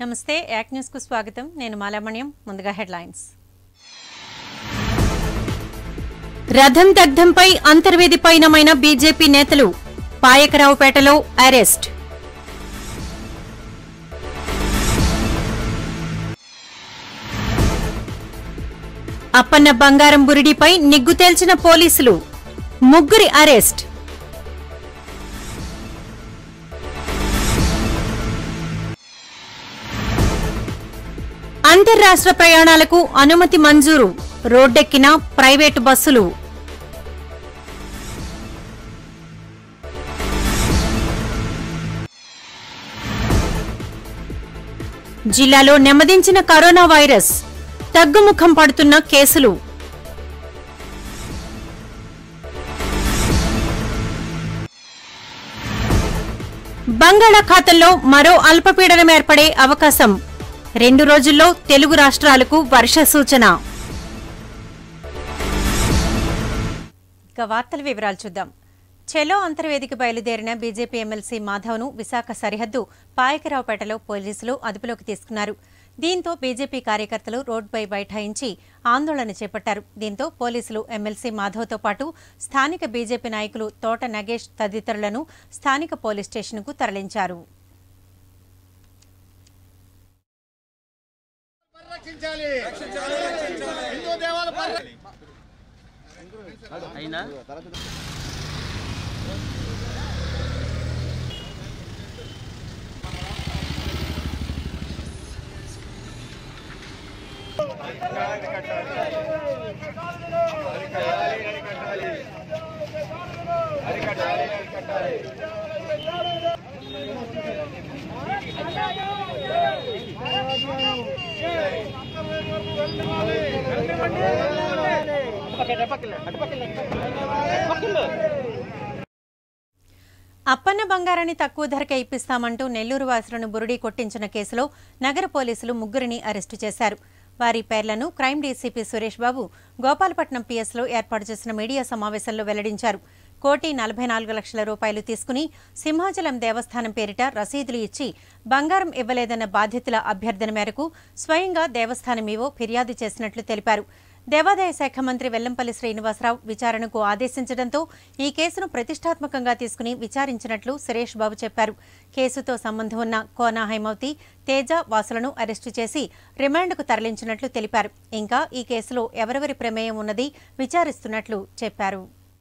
నమస్తే యాక్ న్యూస్ కు స్వాగతం నేను మాలామణ్యం ముందుగా హెడ్లైన్స్ రథం దగ్ధంపై అంతర్వేది పైనమైన బీజేపీ నేతలు పాయకరావుపేటలో అరెస్ట్ అప్పన్న బంగారం బురిడిపై నిగ్గు తేల్చిన పోలీసులు ముగ్గురి అరెస్ట్ అంతర్రాష్ట్ర ప్రయాణాలకు అనుమతి మంజూరు రోడ్డెక్కిన ప్రైవేటు బస్సులు జిల్లాలో నెమ్మదించిన కరోనా వైరస్ తగ్గుముఖం పడుతున్న కేసులు బంగాళాఖాతంలో మరో అల్పపీడనం ఏర్పడే అవకాశం రెండు రోజుల్లో తెలుగు రాష్ట్రాలకు వర్ష సూచన ఇక వార్తల వివరాలు చూద్దాం చెలో అంతర్వేదికి బయలుదేరిన బీజేపీ ఎమ్మెల్సీ మాధవ్ను విశాఖ సరిహద్దు పాయకరావుపేటలో పోలీసులు అదుపులోకి తీసుకున్నారు దీంతో బీజేపీ కార్యకర్తలు రోడ్డుపై బైఠాయించి ఆందోళన చేపట్టారు దీంతో పోలీసులు ఎమ్మెల్సీ మాధవ్తో పాటు స్థానిక బీజేపీ నాయకులు తోట నగేష్ తదితరులను స్థానిక పోలీస్ స్టేషన్కు తరలించారు రక్షించాలి హిందూ దేవాల పరిరక్ష- అయినా అప్పన్న బంగారాన్ని తక్కువ ధరకే ఇప్పిస్తామంటూ నెల్లూరు వాసులను బురుడీ కొట్టించిన కేసులో నగర పోలీసులు ముగ్గురిని అరెస్టు చేశారు వారి పేర్లను క్రైమ్ డీసీపీ సురేష్ బాబు గోపాలపట్నం పీఎస్లో ఏర్పాటు చేసిన మీడియా సమావేశంలో వెల్లడించారు కోటి నలభై నాలుగు లక్షల రూపాయలు తీసుకుని సింహాచలం దేవస్థానం పేరిట రసీదులు ఇచ్చి బంగారం ఇవ్వలేదన్న బాధితుల అభ్యర్థన మేరకు స్వయంగా దేవస్థానం ఈవో ఫిర్యాదు చేసినట్లు తెలిపారు దేవాదాయ శాఖ మంత్రి వెల్లంపల్లి శ్రీనివాసరావు విచారణకు ఆదేశించడంతో ఈ కేసును ప్రతిష్టాత్మకంగా తీసుకుని విచారించినట్లు సురేష్ బాబు చెప్పారు కేసుతో సంబంధం ఉన్న కోనా హైమవతి తేజ వాసులను అరెస్టు చేసి రిమాండ్కు తరలించినట్లు తెలిపారు ఇంకా ఈ కేసులో ఎవరెవరి ప్రమేయం ఉన్నది విచారిస్తున్నట్లు చెప్పారు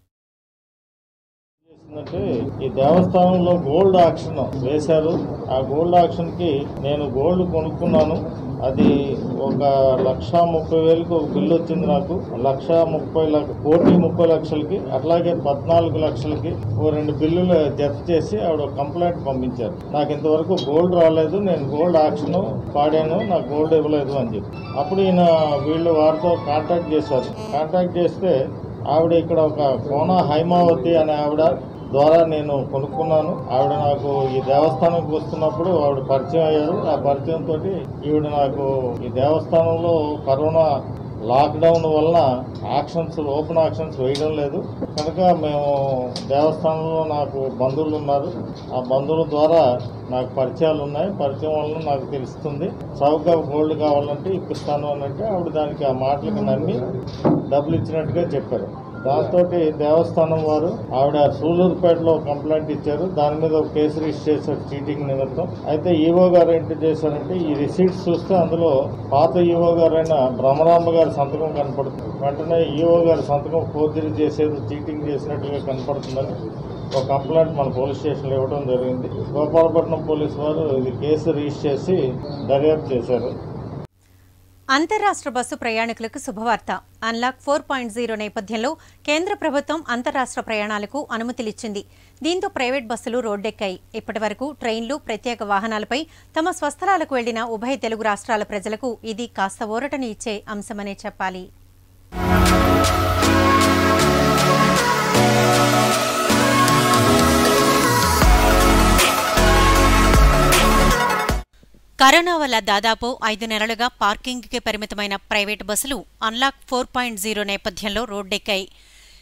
చేసిందంటే ఈ దేవస్థానంలో గోల్డ్ ఆక్షన్ వేశారు ఆ గోల్డ్ ఆక్షన్ కి నేను గోల్డ్ కొనుక్కున్నాను అది ఒక లక్ష ముప్పై వేలకు ఒక బిల్లు వచ్చింది నాకు లక్ష ముప్పై లక్ష కోటి ముప్పై లక్షలకి అట్లాగే పద్నాలుగు లక్షలకి ఓ రెండు బిల్లులు జత చేసి ఆవిడ ఒక కంప్లైంట్ పంపించారు నాకు ఇంతవరకు గోల్డ్ రాలేదు నేను గోల్డ్ ఆక్షన్ పాడాను నాకు గోల్డ్ ఇవ్వలేదు అని చెప్పి అప్పుడు ఈయన వీళ్ళు వారితో కాంటాక్ట్ చేశారు కాంటాక్ట్ చేస్తే ఆవిడ ఇక్కడ ఒక కోన హైమావతి అనే ఆవిడ ద్వారా నేను కొనుక్కున్నాను ఆవిడ నాకు ఈ దేవస్థానంకి వస్తున్నప్పుడు ఆవిడ పరిచయం అయ్యారు ఆ పరిచయం తోటి ఈవిడ నాకు ఈ దేవస్థానంలో కరోనా లాక్డౌన్ వలన ఆక్షన్స్ ఓపెన్ ఆక్షన్స్ వేయడం లేదు కనుక మేము దేవస్థానంలో నాకు బంధువులు ఉన్నారు ఆ బంధువుల ద్వారా నాకు పరిచయాలు ఉన్నాయి పరిచయం వలన నాకు తెలుస్తుంది చౌకగా గోల్డ్ కావాలంటే ఇప్పిస్తాను అని అంటే ఆవిడ దానికి ఆ మాటలకు నమ్మి డబ్బులు ఇచ్చినట్టుగా చెప్పారు దాంతో దేవస్థానం వారు ఆవిడ సూలూరుపేటలో కంప్లైంట్ ఇచ్చారు దాని మీద ఒక కేసు రిజిస్టర్ చేశారు చీటింగ్ నిమిత్తం అయితే ఈవో గారు ఏంటి చేశారంటే ఈ రిసీట్స్ చూస్తే అందులో పాత ఈవో గారైన బ్రహ్మరాంబ గారి సంతకం కనపడుతుంది వెంటనే ఈవో గారి సంతకం ఫోర్జరీ చేసేది చీటింగ్ చేసినట్టుగా కనపడుతుందని ఒక కంప్లైంట్ మన పోలీస్ స్టేషన్లో ఇవ్వడం జరిగింది గోపాలపట్నం పోలీస్ వారు ఇది కేసు రిజిస్టర్ చేసి దర్యాప్తు చేశారు అంతర్రాష్ట్ర బస్సు ప్రయాణికులకు శుభవార్త అన్లాక్ ఫోర్ పాయింట్ జీరో నేపథ్యంలో కేంద్ర ప్రభుత్వం అంతర్రాష్ట్ర ప్రయాణాలకు అనుమతిలిచ్చింది దీంతో ప్రైవేట్ బస్సులు రోడ్డెక్కాయి ఇప్పటి వరకు ట్రైన్లు ప్రత్యేక వాహనాలపై తమ స్వస్థలాలకు వెళ్లిన ఉభయ తెలుగు రాష్ట్రాల ప్రజలకు ఇది కాస్త ఊరటని ఇచ్చే అంశమనే చెప్పాలి కరోనా వల్ల దాదాపు ఐదు నెలలుగా పార్కింగ్కి పరిమితమైన ప్రైవేటు బస్సులు అన్లాక్ ఫోర్ పాయింట్ జీరో నేపథ్యంలో రోడ్డెక్కాయి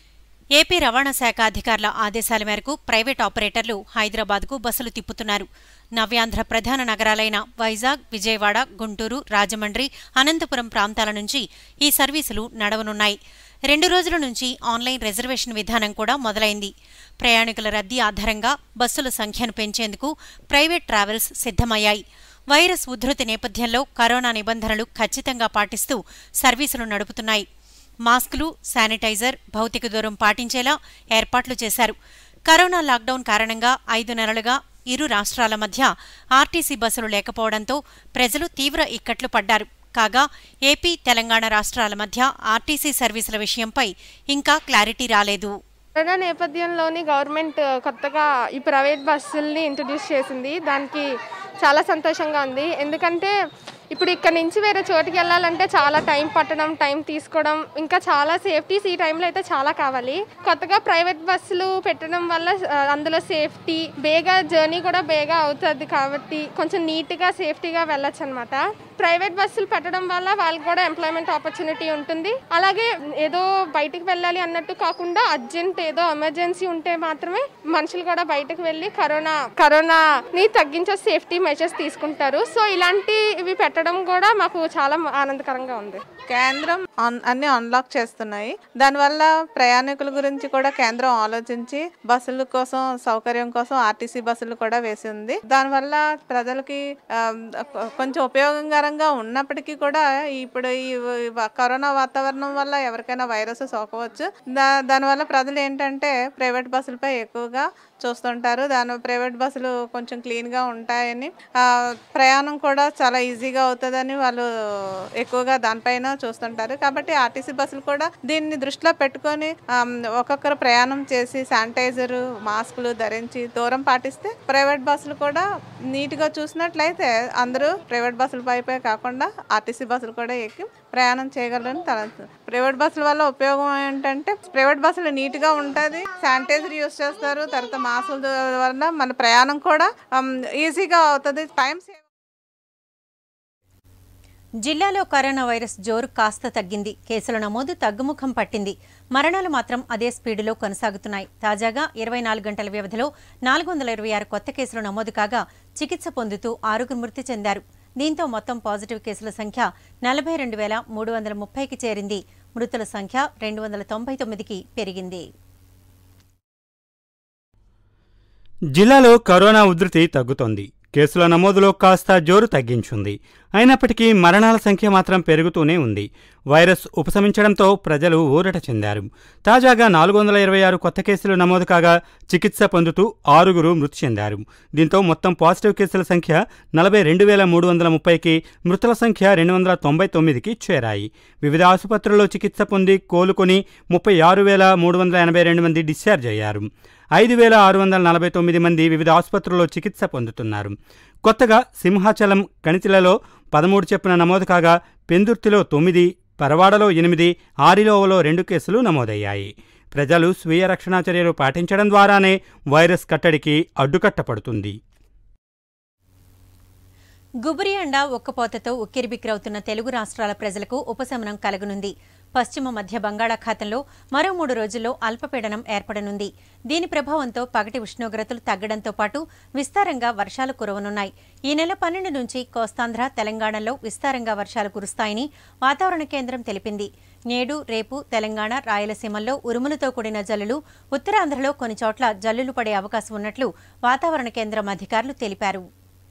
ఏపీ రవాణా శాఖ అధికారుల ఆదేశాల మేరకు ప్రైవేట్ ఆపరేటర్లు హైదరాబాద్కు బస్సులు తిప్పుతున్నారు నవ్యాంధ్ర ప్రధాన నగరాలైన వైజాగ్ విజయవాడ గుంటూరు రాజమండ్రి అనంతపురం ప్రాంతాల నుంచి ఈ సర్వీసులు నడవనున్నాయి రెండు రోజుల నుంచి ఆన్లైన్ రిజర్వేషన్ విధానం కూడా మొదలైంది ప్రయాణికుల రద్దీ ఆధారంగా బస్సుల సంఖ్యను పెంచేందుకు ప్రైవేట్ ట్రావెల్స్ సిద్ధమయ్యాయి వైరస్ ఉధృతి నేపథ్యంలో కరోనా నిబంధనలు ఖచ్చితంగా పాటిస్తూ సర్వీసులు నడుపుతున్నాయి మాస్కులు శానిటైజర్ భౌతిక దూరం పాటించేలా ఏర్పాట్లు చేశారు కరోనా లాక్డౌన్ కారణంగా ఐదు నెలలుగా ఇరు రాష్ట్రాల మధ్య ఆర్టీసీ బస్సులు లేకపోవడంతో ప్రజలు తీవ్ర ఇక్కట్లు పడ్డారు కాగా ఏపీ తెలంగాణ రాష్ట్రాల మధ్య ఆర్టీసీ సర్వీసుల విషయంపై ఇంకా క్లారిటీ రాలేదు కరోనా నేపథ్యంలోని గవర్నమెంట్ కొత్తగా ఈ ప్రైవేట్ బస్సుల్ని ఇంట్రడ్యూస్ చేసింది దానికి చాలా సంతోషంగా ఉంది ఎందుకంటే ఇప్పుడు ఇక్కడ నుంచి వేరే చోటుకి వెళ్ళాలంటే చాలా టైం పట్టడం టైం తీసుకోవడం ఇంకా చాలా సేఫ్టీస్ ఈ టైంలో అయితే చాలా కావాలి కొత్తగా ప్రైవేట్ బస్సులు పెట్టడం వల్ల ఆ, అందులో సేఫ్టీ బేగా జర్నీ కూడా బేగా అవుతుంది కాబట్టి కొంచెం నీట్గా సేఫ్టీగా వెళ్ళొచ్చు అనమాట ప్రైవేట్ బస్సులు పెట్టడం వల్ల వాళ్ళకి కూడా ఎంప్లాయ్మెంట్ ఆపర్చునిటీ ఉంటుంది అలాగే ఏదో బయటికి వెళ్ళాలి అన్నట్టు కాకుండా అర్జెంట్ ఏదో ఎమర్జెన్సీ ఉంటే మాత్రమే మనుషులు కూడా బయటకు వెళ్ళి కరోనా కరోనాని తగ్గించే సేఫ్టీ మెజర్స్ తీసుకుంటారు సో ఇలాంటి ఇవి పెట్టడం కూడా మాకు చాలా ఆనందకరంగా ఉంది కేంద్రం ఆన్- అన్ని అన్లాక్ చేస్తున్నాయి దానివల్ల ప్రయాణికుల గురించి కూడా కేంద్రం ఆలోచించి బస్సుల కోసం సౌకర్యం కోసం ఆర్టీసీ బస్సులు కూడా వేసి ఉంది దానివల్ల ప్రజలకి ఆ, కొంచెం ఉపయోగకరంగా ఉన్నప్పటికీ కూడా ఇప్పుడు ఈ వ- కరోనా వాతావరణం వల్ల ఎవరికైనా వైరస్ సోకవచ్చు దా దానివల్ల ప్రజలు ఏంటంటే ప్రైవేట్ బస్సులపై ఎక్కువగా చూస్తుంటారు దాని ప్రైవేట్ బస్సులు కొంచెం క్లీన్గా ఉంటాయని ఆ, ప్రయాణం కూడా చాలా ఈజీగా అవుతుందని వాళ్ళు ఎక్కువగా దానిపైన చూస్తుంటారు కాబట్టి ఆర్టీసీ బస్సులు కూడా దీన్ని దృష్టిలో పెట్టుకొని ఆమ్, ఒక్కొక్కరు ప్రయాణం చేసి శానిటైజర్ మాస్కులు ధరించి దూరం పాటిస్తే ప్రైవేట్ బస్సులు కూడా నీట్గా చూసినట్లయితే అందరూ ప్రైవేట్ బస్సుల పైపే కాకుండా ఆర్టీసీ బస్సులు కూడా ఎక్కి ప్రయాణం చేయగలరని తలంచు ప్రైవేట్ బస్సుల వల్ల ఉపయోగం ఏంటంటే ప్రైవేట్ బస్సులు నీట్గా ఉంటుంది శానిటైజర్ యూస్ చేస్తారు తర్వాత మాస్కుల వల్ల మన ప్రయాణం కూడా ఆమ్, ఈజీగా అవుతుంది టైం సేవ్ జిల్లాలో కరోనా వైరస్ జోరు కాస్త తగ్గింది కేసుల నమోదు తగ్గుముఖం పట్టింది మరణాలు మాత్రం అదే స్పీడులో కొనసాగుతున్నాయి తాజాగా ఇరవై నాలుగు గంటల వ్యవధిలో నాలుగు వందల ఇరవై ఆరు కొత్త కేసులు నమోదు కాగా చికిత్స పొందుతూ ఆరుగురు మృతి చెందారు దీంతో మొత్తం పాజిటివ్ కేసుల సంఖ్య నలభై రెండు వేల మూడు వందల ముప్పైకి చేరింది మృతుల సంఖ్య రెండు వందల తొంభై తొమ్మిదికి పెరిగింది జిల్లాలో కరోనా ఉధృతి తగ్గుతోంది కేసుల నమోదులో కాస్త జోరు తగ్గించుంది అయినప్పటికీ మరణాల సంఖ్య మాత్రం పెరుగుతూనే ఉంది వైరస్ ఉపశమించడంతో ప్రజలు ఊరట చెందారు తాజాగా నాలుగు వందల ఇరవై ఆరు కొత్త కేసులు నమోదు కాగా చికిత్స పొందుతూ ఆరుగురు మృతి చెందారు దీంతో మొత్తం పాజిటివ్ కేసుల సంఖ్య నలభై రెండు వేల మూడు వందల ముప్పైకి మృతుల సంఖ్య రెండు వందల తొంభై తొమ్మిదికి చేరాయి వివిధ ఆసుపత్రుల్లో చికిత్స పొంది కోలుకొని ముప్పై ఆరు వేల మూడు వందల ఎనభై రెండు మంది డిశ్చార్జ్ అయ్యారు ఐదు వేల ఆరు వందల నలభై తొమ్మిది మంది వివిధ ఆసుపత్రుల్లో చికిత్స పొందుతున్నారు కొత్తగా సింహాచలం కణితిలలో పదమూడు చెప్పున నమోదు కాగా పెందుర్తిలో తొమ్మిది పరవాడలో ఎనిమిది ఆరిలోవలో రెండు కేసులు నమోదయ్యాయి ప్రజలు స్వీయ రక్షణా చర్యలు పాటించడం ద్వారానే వైరస్ కట్టడికి అడ్డుకట్టపడుతుంది గుబురి ఎండ ఉక్కపోతతో ఉక్కిరిబిక్కిరవుతున్న తెలుగు రాష్ట్రాల ప్రజలకు ఉపశమనం కలగనుంది పశ్చిమ మధ్య బంగాళాఖాతంలో మరో మూడు రోజుల్లో అల్పపీడనం ఏర్పడనుంది దీని ప్రభావంతో పగటి ఉష్ణోగ్రతలు తగ్గడంతో పాటు విస్తారంగా వర్షాలు కురవనున్నాయి ఈ నెల పన్నెండు నుంచి కోస్తాంధ్ర తెలంగాణలో విస్తారంగా వర్షాలు కురుస్తాయని వాతావరణ కేంద్రం తెలిపింది నేడు రేపు తెలంగాణ రాయలసీమల్లో ఉరుములతో కూడిన జల్లులు ఉత్తరాంధ్రలో కొన్ని చోట్ల జల్లులు పడే అవకాశం ఉన్నట్లు వాతావరణ కేంద్రం అధికారులు తెలిపారు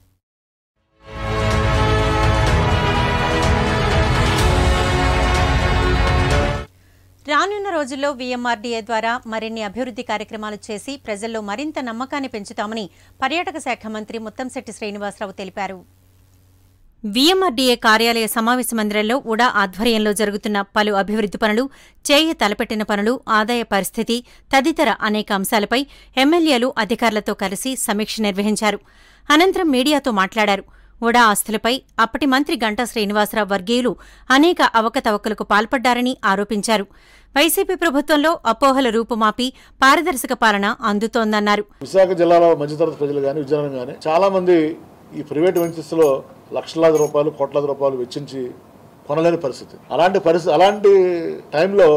రానున్న రోజుల్లో వీఎంఆర్డీఏ ద్వారా మరిన్ని అభివృద్ధి కార్యక్రమాలు చేసి ప్రజల్లో మరింత నమ్మకాన్ని పెంచుతామని పర్యాటక శాఖ మంత్రి ముత్తంశెట్టి శ్రీనివాసరావు తెలిపారు వీఎంఆర్డీఏ కార్యాలయ సమావేశ మందిరంలో ఉడా ఆధ్వర్యంలో జరుగుతున్న పలు అభివృద్ధి పనులు చేయ తలపెట్టిన పనులు ఆదాయ పరిస్థితి తదితర అనేక అంశాలపై ఎమ్మెల్యేలు అధికారులతో కలిసి సమీక్ష నిర్వహించారు అనంతరం మీడియాతో మాట్లాడారు ఉడా ఆస్తులపై అప్పటి మంత్రి గంటా శ్రీనివాసరావు వర్గీయులు అనేక అవకతవకలకు పాల్పడ్డారని ఆరోపించారు వైసీపీ ప్రభుత్వంలో అపోహల రూపుమాపి పారదర్శక పాలన అందుతోందన్నారు విశాఖ జిల్లాలో మధ్యతరగతి ప్రజలు కానీ విజయనగరం కానీ చాలా మంది ఈ ప్రైవేట్ వెంచర్స్ లో లక్షలాది రూపాయలు కోట్లాది రూపాయలు వెచ్చించి కొనలేని పరిస్థితి అలాంటి పరిస్థితి అలాంటి టైంలో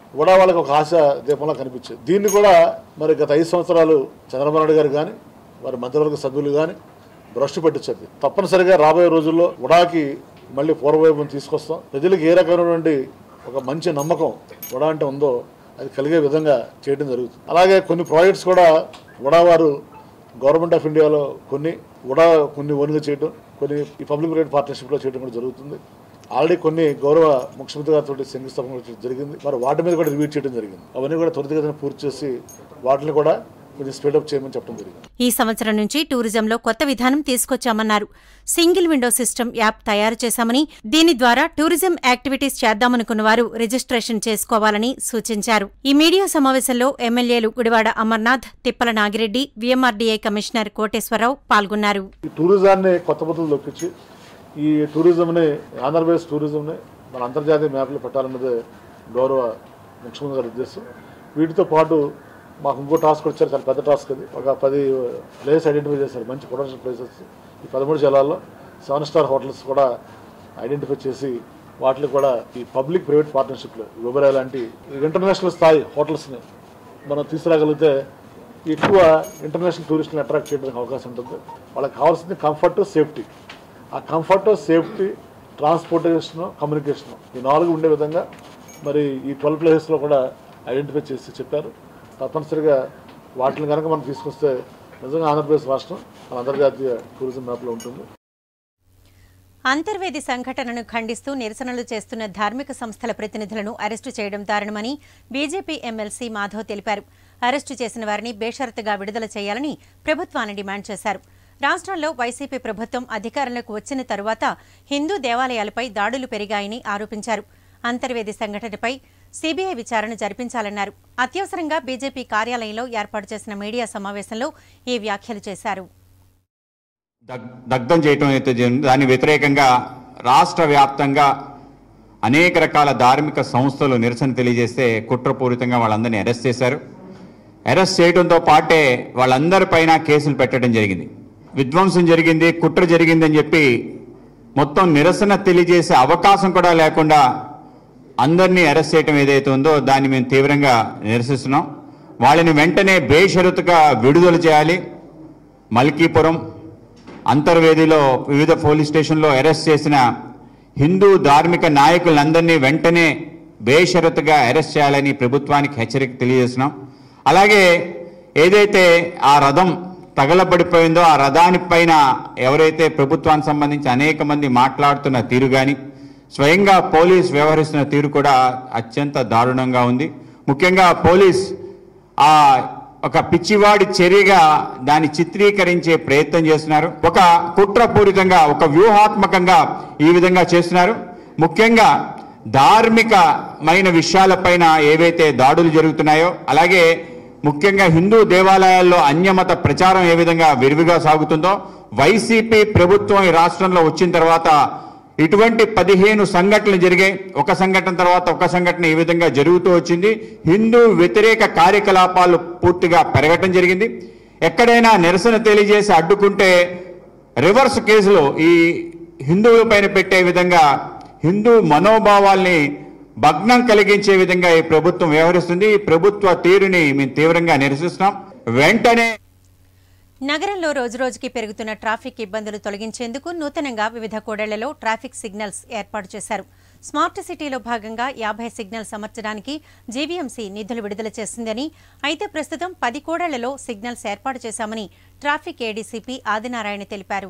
కూడా వాళ్ళకి ఒక ఆశ దీపంలా కనిపించేది దీన్ని కూడా మరి గత ఐదు సంవత్సరాలు చంద్రబాబు నాయుడు గారు కానీ వారి మంత్రివర్గ సభ్యులు కానీ భ్రష్టు పట్టించండి తప్పనిసరిగా రాబోయే రోజుల్లో ఉడాకి మళ్ళీ పూర్వవైపుని తీసుకొస్తాం ప్రజలకు ఏ రకమైనటువంటి ఒక మంచి నమ్మకం ఉడా అంటే ఉందో అది కలిగే విధంగా చేయడం జరుగుతుంది అలాగే కొన్ని ప్రాజెక్ట్స్ కూడా ఉడా వారు గవర్నమెంట్ ఆఫ్ ఇండియాలో కొన్ని ఉడా కొన్ని ఓన్గా చేయడం కొన్ని ఈ పబ్లిక్ ప్రైవేట్ పార్ట్నర్షిప్లో చేయడం కూడా జరుగుతుంది ఆల్రెడీ కొన్ని గౌరవ ముఖ్యమంత్రి గారితో శంకుస్థాపన కూడా చేయడం జరిగింది మరి వాటి మీద కూడా రివ్యూ చేయడం జరిగింది అవన్నీ కూడా త్వరితగతిన పూర్తి చేసి వాటిని కూడా కొంచెం స్పీడప్ చేయమని చెప్పడం జరిగింది ఈ సంవత్సరం నుంచి టూరిజంలో కొత్త విధానం తీసుకొచ్చామన్నారు సింగిల్ విండో సిస్టమ్ యాప్ తయారు చేశామని దీని ద్వారా టూరిజం యాక్టివిటీస్ చేద్దామనుకున్న వారు రిజిస్ట్రేషన్ చేసుకోవాలని సూచించారు ఈ మీడియా సమావేశంలో ఎమ్మెల్యేలు గుడివాడ అమర్నాథ్ తిప్పల నాగిరెడ్డి వీఎంఆర్డీఏ కమిషనర్ కోటేశ్వరరావు పాల్గొన్నారు ఈ టూరిజాన్ని కొత్త పద్ధతులు లొక్కించి ఈ టూరిజంని ఆంధ్రప్రదేశ్ టూరిజంని మన అంతర్జాతీయ మ్యాప్లో పెట్టాలన్నదే గౌరవ ముఖ్యమంత్రి గారి ఉద్దేశం వీటితో పాటు మాకు ఇంకో టాస్క్ వచ్చారు చాలా పెద్ద టాస్క్ అది ఒక పది ప్లేస్ ఐడెంటిఫై చేశారు మంచి పొటెన్షియల్ ప్లేసెస్ ఈ పదమూడు జిల్లాల్లో సెవెన్ స్టార్ హోటల్స్ కూడా ఐడెంటిఫై చేసి వాటిని కూడా ఈ పబ్లిక్ ప్రైవేట్ పార్ట్నర్షిప్లో వివరా లాంటి ఇంటర్నేషనల్ స్థాయి హోటల్స్ని మనం తీసుకురాగలిగితే ఎక్కువ ఇంటర్నేషనల్ టూరిస్టులను అట్రాక్ట్ చేయడానికి అవకాశం ఉంటుంది వాళ్ళకి కావాల్సింది కంఫర్ట్ సేఫ్టీ ఆ కంఫర్ట్ సేఫ్టీ ట్రాన్స్పోర్టేషన్ కమ్యూనికేషన్ ఈ నాలుగు ఉండే విధంగా మరి ఈ ట్వెల్వ్ ప్లేసెస్లో కూడా ఐడెంటిఫై చేసి చెప్పారు తప్పనిసరిగా వాటిని కనుక మనం తీసుకొస్తే నిజంగా ఆంధ్రప్రదేశ్ రాష్ట్రం మన అంతర్జాతీయ టూరిజం మ్యాప్లో ఉంటుంది అంతర్వేది సంఘటనను ఖండిస్తూ నిరసనలు చేస్తున్న ధార్మిక సంస్థల ప్రతినిధులను అరెస్టు చేయడం దారుణమని బీజేపీ ఎమ్మెల్సీ మాధవ్ తెలిపారు అరెస్టు చేసిన వారిని బేషరతుగా విడుదల చేయాలని ప్రభుత్వాన్ని డిమాండ్ చేశారు రాష్ట్రంలో వైసీపీ ప్రభుత్వం అధికారంలోకి వచ్చిన తరువాత హిందూ దేవాలయాలపై దాడులు పెరిగాయని ఆరోపించారు అంతర్వేది సంఘటనపై సీబీఐ విచారణ జరిపించాలన్నారు అత్యవసరంగా బీజేపీ కార్యాలయంలో ఏర్పాటు చేసిన మీడియా సమావేశంలో ఈ వ్యాఖ్యలు చేశారు దగ్- దగ్ధం చేయటం అయితే జరిగింది దాని వ్యతిరేకంగా రాష్ట్ర వ్యాప్తంగా అనేక రకాల ధార్మిక సంస్థలు నిరసన తెలియజేస్తే కుట్రపూరితంగా వాళ్ళందరినీ అరెస్ట్ చేశారు అరెస్ట్ చేయడంతో పాటే వాళ్ళందరిపైన కేసులు పెట్టడం జరిగింది విధ్వంసం జరిగింది కుట్ర జరిగిందని చెప్పి మొత్తం నిరసన తెలియజేసే అవకాశం కూడా లేకుండా అందరినీ అరెస్ట్ చేయటం ఏదైతే ఉందో దాన్ని మేము తీవ్రంగా నిరసిస్తున్నాం వాళ్ళని వెంటనే బేషరతుగా విడుదల చేయాలి మల్కీపురం అంతర్వేదిలో వివిధ పోలీస్ స్టేషన్లో అరెస్ట్ చేసిన హిందూ ధార్మిక నాయకులందరినీ వెంటనే బేషరతుగా అరెస్ట్ చేయాలని ప్రభుత్వానికి హెచ్చరిక తెలియజేస్తున్నాం అలాగే ఏదైతే ఆ రథం తగలబడిపోయిందో ఆ రథాని పైన ఎవరైతే ప్రభుత్వానికి సంబంధించి అనేక మంది మాట్లాడుతున్న తీరు కానీ స్వయంగా పోలీస్ వ్యవహరిస్తున్న తీరు కూడా అత్యంత దారుణంగా ఉంది ముఖ్యంగా పోలీస్ ఆ ఒక పిచ్చివాడి చర్యగా దాన్ని చిత్రీకరించే ప్రయత్నం చేస్తున్నారు ఒక కుట్రపూరితంగా ఒక వ్యూహాత్మకంగా ఈ విధంగా చేస్తున్నారు ముఖ్యంగా ధార్మికమైన విషయాలపైన ఏవైతే దాడులు జరుగుతున్నాయో అలాగే ముఖ్యంగా హిందూ దేవాలయాల్లో అన్యమత ప్రచారం ఏ విధంగా విరివిగా సాగుతుందో వైసీపీ ప్రభుత్వం ఈ రాష్ట్రంలో వచ్చిన తర్వాత ఇటువంటి పదిహేను సంఘటనలు జరిగాయి ఒక సంఘటన తర్వాత ఒక సంఘటన ఈ విధంగా జరుగుతూ వచ్చింది హిందూ వ్యతిరేక కార్యకలాపాలు పూర్తిగా పెరగటం జరిగింది ఎక్కడైనా నిరసన తెలియజేసి అడ్డుకుంటే రివర్స్ కేసులు ఈ హిందువుల పైన పెట్టే విధంగా హిందూ మనోభావాల్ని భగ్నం కలిగించే విధంగా ఈ ప్రభుత్వం వ్యవహరిస్తుంది ఈ ప్రభుత్వ తీరుని మేము తీవ్రంగా నిరసిస్తున్నాం వెంటనే నగరంలో రోజురోజుకి పెరుగుతున్న ట్రాఫిక్ ఇబ్బందులు తొలగించేందుకు నూతనంగా వివిధ కూడళ్లలో ట్రాఫిక్ సిగ్నల్స్ ఏర్పాటు చేశారు స్మార్ట్ సిటీలో భాగంగా యాభై సిగ్నల్స్ అమర్చడానికి జీవీఎంసీ నిధులు విడుదల చేసిందని అయితే ప్రస్తుతం పది కూడళ్లలో సిగ్నల్స్ ఏర్పాటు చేశామని ట్రాఫిక్ ఏడీసీపీ ఆదినారాయణ తెలిపారు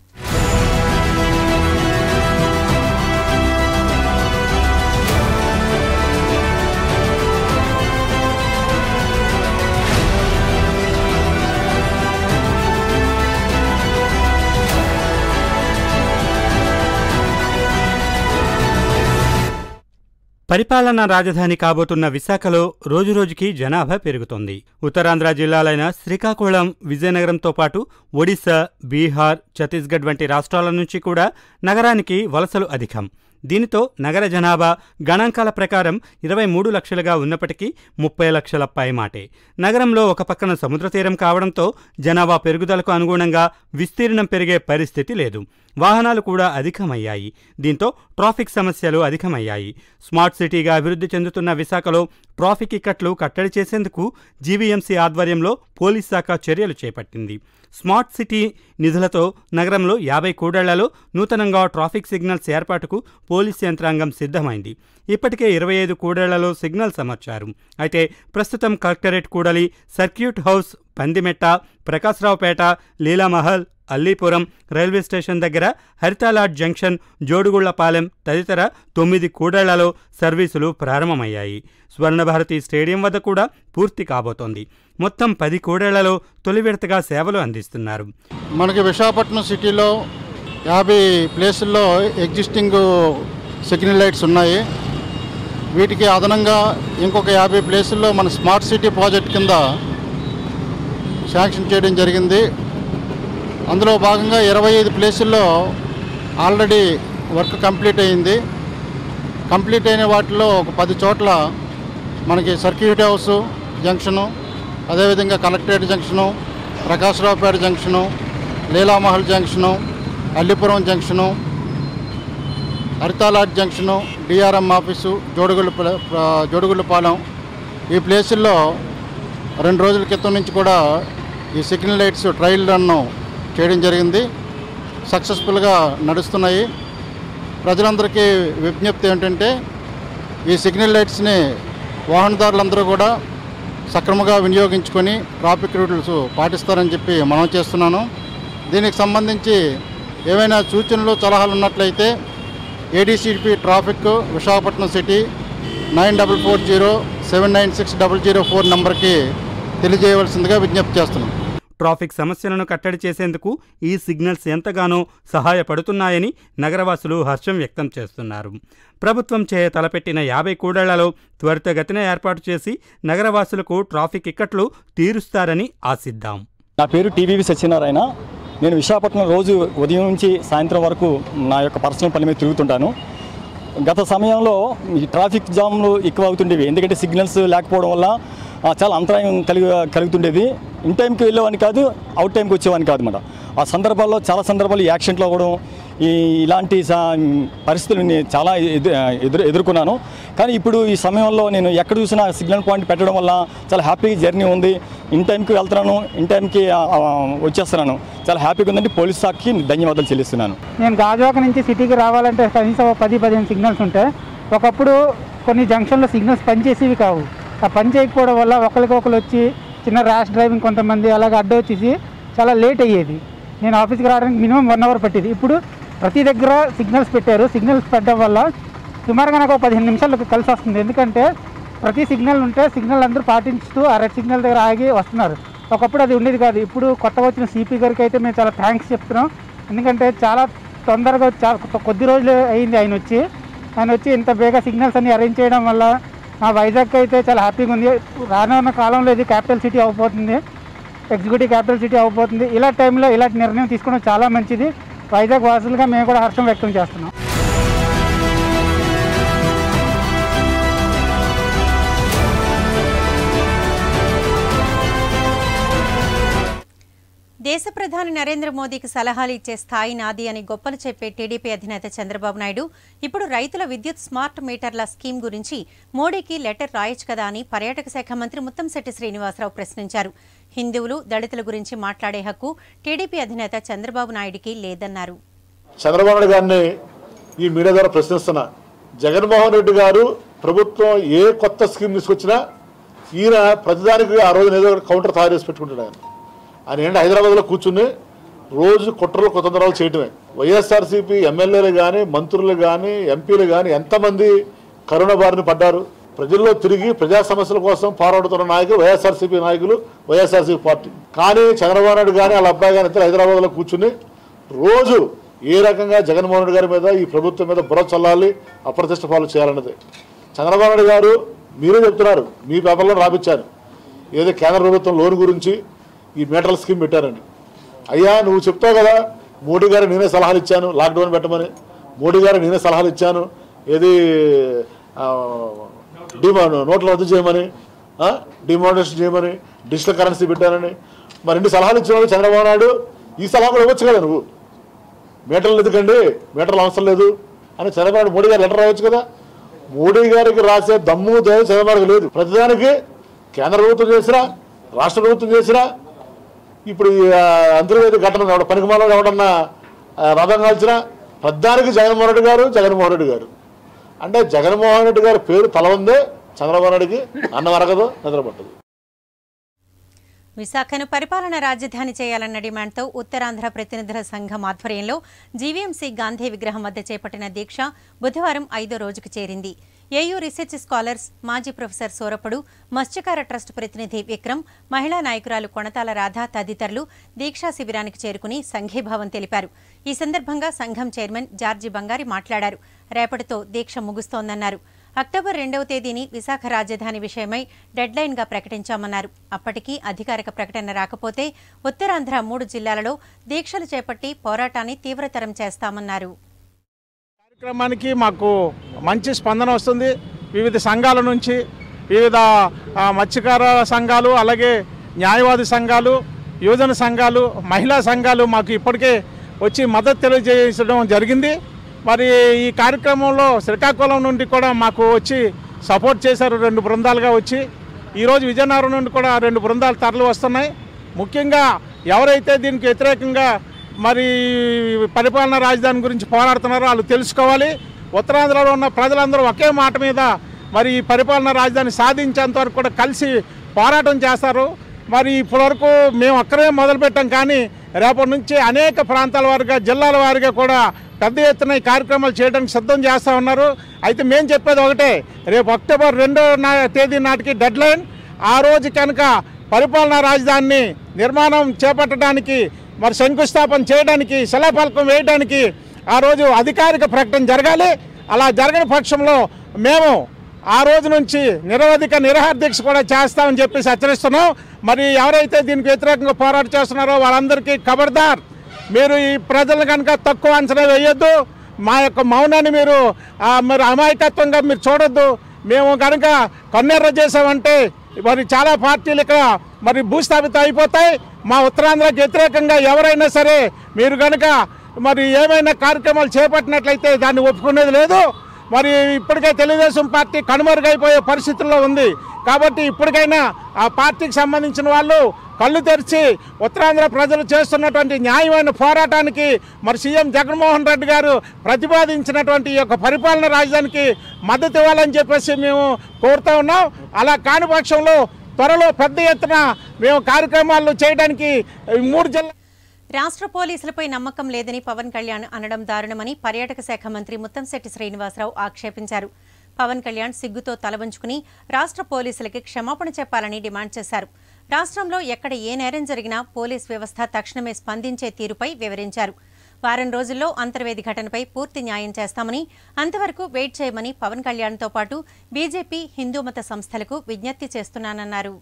పరిపాలనా రాజధాని కాబోతున్న విశాఖలో రోజురోజుకి జనాభా పెరుగుతోంది ఉత్తరాంధ్ర జిల్లాలైన శ్రీకాకుళం విజయనగరంతో పాటు ఒడిశా బీహార్ ఛత్తీస్గఢ్ వంటి రాష్ట్రాల నుంచి కూడా నగరానికి వలసలు అధికం దీనితో నగర జనాభా గణాంకాల ప్రకారం ఇరవై మూడు లక్షలుగా ఉన్నప్పటికీ ముప్పై లక్షల పైమాటే నగరంలో ఒక పక్కన సముద్ర తీరం కావడంతో జనాభా పెరుగుదలకు అనుగుణంగా విస్తీర్ణం పెరిగే పరిస్థితి లేదు వాహనాలు కూడా అధికమయ్యాయి దీంతో ట్రాఫిక్ సమస్యలు అధికమయ్యాయి స్మార్ట్ సిటీగా అభివృద్ధి చెందుతున్న విశాఖలో ట్రాఫిక్ ఇక్కట్లు కట్టడి చేసేందుకు జీవీఎంసీ ఆధ్వర్యంలో పోలీస్ శాఖ చర్యలు చేపట్టింది స్మార్ట్ సిటీ నిధులతో నగరంలో యాభై కూడళ్లలో నూతనంగా ట్రాఫిక్ సిగ్నల్స్ ఏర్పాటుకు పోలీస్ యంత్రాంగం సిద్ధమైంది ఇప్పటికే ఇరవై ఐదు కూడళ్లలో సిగ్నల్స్ అమర్చారు అయితే ప్రస్తుతం కలెక్టరేట్ కూడలి circuit house Pandimetta Prakashraopeta Leelamahal Allipuram railway station దగ్గర హరితాలాడ్ జంక్షన్ జోడుగుళ్లపాలెం తదితర తొమ్మిది కూడళ్లలో సర్వీసులు ప్రారంభమయ్యాయి స్వర్ణభారతి స్టేడియం వద్ద కూడా పూర్తి కాబోతోంది మొత్తం పది కూడళ్లలో తొలి విడతగా సేవలు అందిస్తున్నారు మనకి విశాఖపట్నం సిటీలో యాభై ప్లేసుల్లో ఎగ్జిస్టింగ్ సిగ్నల్ లైట్స్ ఉన్నాయి వీటికి అదనంగా ఇంకొక యాభై ప్లేసుల్లో మన స్మార్ట్ సిటీ ప్రాజెక్ట్ కింద శాంక్షన్ చేయడం జరిగింది అందులో భాగంగా ఇరవై ఐదు ప్లేసుల్లో ఆల్రెడీ వర్క్ కంప్లీట్ అయింది కంప్లీట్ అయిన వాటిలో ఒక పది చోట్ల మనకి సర్క్యూట్ హౌస్ జంక్షను అదేవిధంగా collectorate junction Prakashraopeta junction Leelamahal junction Allipuram junction హరితాలాడ్ junction DRM office Jodugulla Jodugullapalem ఈ ప్లేసుల్లో రెండు రోజుల క్రితం నుంచి కూడా ఈ సిగ్నల్ లైట్స్ ట్రయల్ రన్ను చేయడం జరిగింది సక్సెస్ఫుల్గా నడుస్తున్నాయి ప్రజలందరికీ విజ్ఞప్తి ఏంటంటే ఈ సిగ్నల్ లైట్స్ని వాహనదారులందరూ కూడా సక్రమంగా వినియోగించుకొని ట్రాఫిక్ రూల్స్ పాటిస్తారని చెప్పి మనం చేస్తున్నాను దీనికి సంబంధించి ఏవైనా సూచనలు సలహాలు ఉన్నట్లయితే ADCP traffic Visakhapatnam city nine double four zero seven nine six double zero four నంబర్కి తెలియజేయవలసిందిగా విజ్ఞప్తి చేస్తున్నాం ట్రాఫిక్ సమస్యలను కట్టడి చేసేందుకు ఈ సిగ్నల్స్ ఎంతగానో సహాయపడుతున్నాయని నగరవాసులు హర్షం వ్యక్తం చేస్తున్నారు ప్రభుత్వం చే తలపెట్టిన యాభై కూడళ్లలో త్వరితగతిన ఏర్పాటు చేసి నగరవాసులకు ట్రాఫిక్ ఇక్కట్లు తీరుస్తారని ఆశిద్దాం నా పేరు టీవీవి సత్యనారాయణ నేను విశాఖపట్నం రోజు ఉదయం నుంచి సాయంత్రం వరకు నా యొక్క పర్సనల్ పని మీద తిరుగుతుంటాను గత సమయంలో ఈ ట్రాఫిక్ జామ్లు ఎక్కువ అవుతుండేవి ఎందుకంటే సిగ్నల్స్ లేకపోవడం వల్ల ఆ, చాలా అంతరాయం కలిగి కలుగుతుండేది ఇన్ టైంకి వెళ్ళేవాని కాదు అవుట్ టైంకి వచ్చేవాని కాదు అనమాట ఆ సందర్భాల్లో చాలా సందర్భాలు యాక్సిడెంట్లు అవ్వడం ఈ ఇలాంటి సా- పరిస్థితులు నేను చాలా ఎదు ఎదురు ఎదుర్కొన్నాను కానీ ఇప్పుడు ఈ సమయంలో నేను ఎక్కడ చూసినా సిగ్నల్ పాయింట్ పెట్టడం వల్ల చాలా హ్యాపీగా జర్నీ ఉంది ఇన్ టైంకి వెళ్తున్నాను ఇన్ టైంకి ఆ, ఆ, వచ్చేస్తున్నాను చాలా హ్యాపీగా ఉందండి పోలీస్ శాఖకి ధన్యవాదాలు చెల్లిస్తున్నాను నేను గాజువాక నుంచి సిటీకి రావాలంటే కనీసం ఒక పది పదిహేను సిగ్నల్స్ ఉంటాయి ఒకప్పుడు కొన్ని జంక్షన్లో సిగ్నల్స్ పనిచేసేవి కావు ఆ పని చేయకపోవడం వల్ల ఒకరికొకరు వచ్చి చిన్న ర్యాష్ డ్రైవింగ్ కొంతమంది అలాగ అడ్డు వచ్చేసి చాలా లేట్ అయ్యేది నేను ఆఫీస్కి రావడానికి మినిమం వన్ అవర్ పట్టేది ఇప్పుడు ప్రతి దగ్గర సిగ్నల్స్ పెట్టారు సిగ్నల్స్ పెట్టడం వల్ల సుమారుగా నాకు ఒక పదిహేను నిమిషాలు కలిసి వస్తుంది ఎందుకంటే ప్రతి సిగ్నల్ ఉంటే సిగ్నల్ అందరూ పాటించుతూ ఆ రెడ్ సిగ్నల్ దగ్గర ఆగి వస్తున్నారు ఒకప్పుడు అది ఉండేది కాదు ఇప్పుడు కొత్తగా వచ్చిన సిపి గారికి అయితే మేము చాలా థ్యాంక్స్ చెప్తున్నాం ఎందుకంటే చాలా తొందరగా చాలా కొద్ది రోజులు అయింది ఆయన వచ్చి ఆయన వచ్చి ఇంత బేగా సిగ్నల్స్ అన్ని అరేంజ్ చేయడం వల్ల మా వైజాగ్ అయితే చాలా హ్యాపీగా ఉంది రానున్న కాలంలో ఇది క్యాపిటల్ సిటీ అవబోతుంది ఎగ్జిక్యూటివ్ క్యాపిటల్ సిటీ అవబోతుంది ఇలా టైంలో ఇలాంటి నిర్ణయం తీసుకోవడం చాలా మంచిది వైజాగ్ వాసులుగా మేము కూడా హర్షం వ్యక్తం చేస్తున్నాం దేశ ప్రధాని నరేంద్ర మోదీకి సలహాలు ఇచ్చే స్థాయి నాది అని గొప్పలు చెప్పే టీడీపీ అధినేత చంద్రబాబు నాయుడు ఇప్పుడు రైతుల విద్యుత్ స్మార్ట్ మీటర్ల స్కీమ్ గురించి మోడీకి లెటర్ రాయొచ్చు కదా అని పర్యాటక శాఖ మంత్రి ముత్తంశెట్టి శ్రీనివాసరావు ప్రశ్నించారు హిందువులు దళితుల గురించి మాట్లాడే హక్కు టీడీపీ అధినేత చంద్రబాబు నాయుడికి లేదన్నారు చంద్రబాబు నాయుడు గారిని ఈ మీడియా ద్వారా ప్రశ్నిస్తున్నా జగన్మోహన్ రెడ్డి గారు ప్రభుత్వం ఏ కొత్త స్కీమ్ తీసుకొచ్చినా ఈయన ప్రతిదానికి ఆ రోజు ఏదో ఒకటి కౌంటర్ తయారు చేసి పెట్టుకుంటాడు ఆయన ఆయన ఏంటి హైదరాబాద్లో కూర్చుని రోజు కుట్రలు కుతంత్రాలు చేయటమే వైఎస్ఆర్సీపీ ఎమ్మెల్యేలు కానీ మంత్రులు కానీ ఎంపీలు కానీ ఎంతమంది కరోనా బారిన పడ్డారు ప్రజల్లో తిరిగి ప్రజా సమస్యల కోసం పోరాడుతున్న నాయకులు వైఎస్ఆర్సీపీ నాయకులు వైఎస్ఆర్సీపీ పార్టీ కానీ చంద్రబాబు నాయుడు కానీ వాళ్ళ అబ్బాయి కానీ ఇద్దరు హైదరాబాద్లో కూర్చుని రోజు ఏ రకంగా జగన్మోహన్ రెడ్డి గారి మీద ఈ ప్రభుత్వం మీద బుర్ర చల్లాలి అప్రతిష్ట పాలు చేయాలన్నది చంద్రబాబు నాయుడు గారు మీరే చెప్తున్నారు మీ పేపర్లో రాపించాను ఏదో కేంద్ర ప్రభుత్వం లోన్ గురించి ఈ మీటర్ల స్కీమ్ పెట్టారని అయ్యా నువ్వు చెప్తావు కదా మోడీ గారు నేనే సలహాలు ఇచ్చాను లాక్డౌన్ పెట్టమని మోడీ గారు నేనే సలహాలు ఇచ్చాను ఏది ఆ, డిమా నోట్లు రద్దు చేయమని ఆ, డిమానిటేషన్ చేయమని డిజిటల్ కరెన్సీ పెట్టారని మరి రెండు సలహాలు ఇచ్చినాడు చంద్రబాబు నాయుడు ఈ సలహా కూడా ఇవ్వచ్చు కదా నువ్వు మీటర్లు ఎందుకండి మీటర్లు అవసరం లేదు అని చంద్రబాబు నాయుడు మోడీ గారు లెటర్ రాయొచ్చు కదా మోడీ గారికి రాసే దమ్ము ధైర్యం చంద్రబాబు లేదు ప్రతిదానికి కేంద్ర ప్రభుత్వం చేసినా రాష్ట్ర ప్రభుత్వం చేసినా ఇప్పుడు ఈ ఆ, అంతర్వేది ఘటన ఎవడ పనికిమాలో ఎవడన్నా ఆ, రథం కాల్చినా ప్రధానికి జగన్మోహన్ రెడ్డి గారు జగన్మోహన్ రెడ్డి గారు అంటే జగన్మోహన్ రెడ్డి గారి పేరు తల ఉందే చంద్రబాబు నాయుడికి అన్నం అరగదు నిద్ర పట్టదు విశాఖను పరిపాలన రాజధాని చేయాలన్న డిమాండ్తో ఉత్తరాంధ్ర ప్రతినిధుల సంఘం ఆధ్వర్యంలో జీవీఎంసీ గాంధీ విగ్రహం వద్ద చేపట్టిన దీక్ష బుధవారం ఐదో రోజుకు చేరింది ఏయూ రీసెర్చ్ స్కాలర్స్ మాజీ ప్రొఫెసర్ సోరపుడు మత్స్యకార ట్రస్ట్ ప్రతినిధి విక్రమ్ మహిళా నాయకురాలు కొణతాల రాధ తదితరులు దీక్షా శిబిరానికి చేరుకుని సంఘీభావం తెలిపారు ఈ సందర్భంగా సంఘం చైర్మన్ జార్జి బంగారి మాట్లాడారు రేపటితో దీక్ష ముగుస్తోందన్నారు అక్టోబర్ రెండవ తేదీని విశాఖ రాజధాని విషయమై డెడ్లైన్గా ప్రకటించామన్నారు అప్పటికీ అధికారిక ప్రకటన రాకపోతే ఉత్తరాంధ్ర మూడు జిల్లాలలో దీక్షలు చేపట్టి పోరాటాన్ని తీవ్రతరం చేస్తామన్నారు కార్యక్రమానికి మాకు మంచి స్పందన వస్తుంది వివిధ సంఘాల నుంచి వివిధ ఆ, మత్స్యకార సంఘాలు అలాగే న్యాయవాది సంఘాలు యువజన సంఘాలు మహిళా సంఘాలు మాకు ఇప్పటికే వచ్చి మద్దతు తెలియజేయడం జరిగింది మరి ఈ కార్యక్రమంలో శ్రీకాకుళం నుండి కూడా మాకు వచ్చి సపోర్ట్ చేశారు రెండు బృందాలుగా వచ్చి ఈరోజు విజయనగరం నుండి కూడా రెండు బృందాలు తరలి వస్తున్నాయి ముఖ్యంగా ఎవరైతే దీనికి వ్యతిరేకంగా మరి పరిపాలనా రాజధాని గురించి పోరాడుతున్నారో వాళ్ళు తెలుసుకోవాలి ఉత్తరాంధ్రలో ఉన్న ప్రజలందరూ ఒకే మాట మీద మరి ఈ పరిపాలనా రాజధాని సాధించేంత వరకు కూడా కలిసి పోరాటం చేస్తారు మరి ఇప్పటివరకు మేము ఒక్కరే మొదలుపెట్టాం కానీ రేపటి నుంచి అనేక ప్రాంతాల వారిగా జిల్లాల వారిగా కూడా పెద్ద ఎత్తున ఈ కార్యక్రమాలు చేయడానికి సిద్ధం చేస్తూ ఉన్నారు అయితే మేము చెప్పేది ఒకటే రేపు అక్టోబర్ రెండో నా తేదీ నాటికి డెడ్ లైన్ ఆ రోజు కనుక పరిపాలనా రాజధానిని నిర్మాణం చేపట్టడానికి మరి శంకుస్థాపన చేయడానికి శిలాఫలకం వేయడానికి ఆ రోజు అధికారిక ప్రకటన జరగాలి అలా జరగని పక్షంలో మేము ఆ రోజు నుంచి నిరవధిక నిరహార దీక్ష కూడా చేస్తామని చెప్పేసి హెచ్చరిస్తున్నాం మరి ఎవరైతే దీనికి వ్యతిరేకంగా పోరాటం చేస్తున్నారో వాళ్ళందరికీ ఖబర్దార్ మీరు ఈ ప్రజలను కనుక తక్కువ అంచనా వేయొద్దు మా యొక్క మౌనాన్ని మీరు ఆ, మీరు అమాయకత్వంగా మీరు చూడొద్దు మేము కనుక కన్నెర్ర చేసామంటే మరి చాలా పార్టీలు ఇక్కడ మరి భూస్థాపితం అయిపోతాయి మా ఉత్తరాంధ్రకి వ్యతిరేకంగా ఎవరైనా సరే మీరు కనుక మరి ఏమైనా కార్యక్రమాలు చేపట్టినట్లయితే దాన్ని ఒప్పుకునేది లేదు మరి ఇప్పటికే తెలుగుదేశం పార్టీ కనుమరుగైపోయే పరిస్థితుల్లో ఉంది కాబట్టి ఇప్పటికైనా ఆ పార్టీకి సంబంధించిన వాళ్ళు కళ్ళు తెరిచి ఉత్తరాంధ్ర ప్రజలు చేస్తున్నటువంటి న్యాయమైన పోరాటానికి మరి సీఎం జగన్మోహన్ రెడ్డి గారు ప్రతిపాదించినటువంటి ఈ యొక్క పరిపాలన రాజధానికి మద్దతు ఇవ్వాలని చెప్పేసి మేము కోరుతా ఉన్నాం అలా కాని పక్షంలో త్వరలో పెద్ద ఎత్తున మేము కార్యక్రమాలు చేయడానికి ఈ మూడు జిల్లా రాష్ట్ర పోలీసులపై నమ్మకం లేదని పవన్ కళ్యాణ్ అనడం దారుణమని పర్యాటక శాఖ మంత్రి ముత్తంశెట్టి శ్రీనివాసరావు ఆక్షేపించారు పవన్ కళ్యాణ్ సిగ్గుతో తలవంచుకుని రాష్ట్ర పోలీసులకి క్షమాపణ చెప్పాలని డిమాండ్ చేశారు రాష్ట్రంలో ఎక్కడ ఏ నేరం జరిగినా పోలీస్ వ్యవస్థ తక్షణమే స్పందించే తీరుపై వివరించారు వారం రోజుల్లో అంతర్వేది ఘటనపై పూర్తి న్యాయం చేస్తామని అంతవరకు వెయిట్ చేయమని పవన్ కళ్యాణ్తో పాటు బీజేపీ హిందూ మత సంస్థలకు విజ్ఞప్తి చేస్తున్నానన్నారు